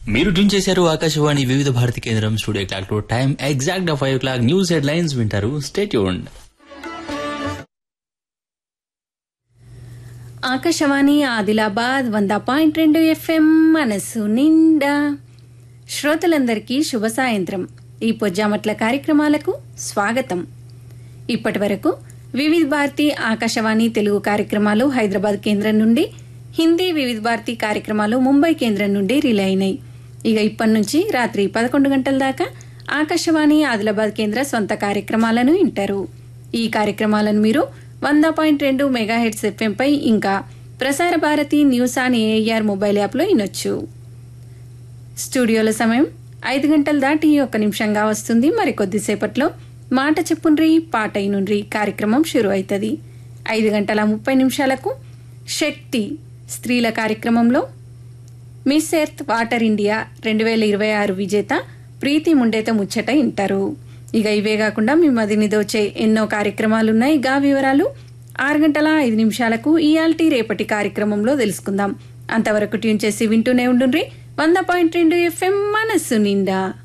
మీరు ట్యూన్ చేశారు ఆకాశవాణి వివిధ భారతి కేంద్రం స్టూడియో క్లాక్ లో time exact five clock news headlines వింటారు స్టేట్యూన్ ఆకాశవాణి ఆదిలాబాద్ వంద పాయింట్ రెండు ఎఫ్ఎం మనసు నిండా శ్రోతలందరికీ శుభ సాయంత్రం ఈ పొజ్జామట్ల కార్యక్రమాలకు స్వాగతం ఇప్పటి వరకు వివిధ భారతి ఆకాశవాణి తెలుగు కార్యక్రమాలు హైదరాబాద్ కేంద్రం నుండి హిందీ వివిధ భారతి కార్యక్రమాలు ముంబై కేంద్రం నుండి రిలే అయినాయి ఇక ఇప్పటి నుంచి రాత్రి పదకొండు గంటల దాకా ఆకాశవాణి ఆదిలాబాద్ కేంద్ర సొంత కార్యక్రమాలను వింటారు ఈ కార్యక్రమాలను మీరు వంద పాయింట్ రెండు మెగాహెడ్స్ ఎఫ్ఎంపై ఇంకా Prasar Bharati news on AIR mobile యాప్లో వినొచ్చు స్టూడియోల సమయం ఐదు గంటలు దాటి ఒక నిమిషంగా వస్తుంది మరి కొద్దిసేపట్లో మాట చెప్పుండ్రి పాట అయినుండ్రి కార్యక్రమం షురు అవుతుంది ఐదు గంటల ముప్పై నిమిషాలకు శక్తి స్త్రీల కార్యక్రమంలో మిస్ ఎర్త్ వాటర్ ఇండియా రెండు వేల ఇరవై ఆరు విజేత ప్రీతి ముండేత ముచ్చట ఇంటారు ఇక ఇవే కాకుండా మీ మదిని దోచే ఎన్నో కార్యక్రమాలున్నాయి గా వివరాలు ఆరు గంటల ఐదు నిమిషాలకు ఇయాల్టీ రేపటి కార్యక్రమంలో తెలుసుకుందాం అంతవరకు ట్యూన్ చేసి వింటూనే ఉండుండ్రి వంద పాయింట్ రెండు ఎఫ్ఎం మనస్సు నిండా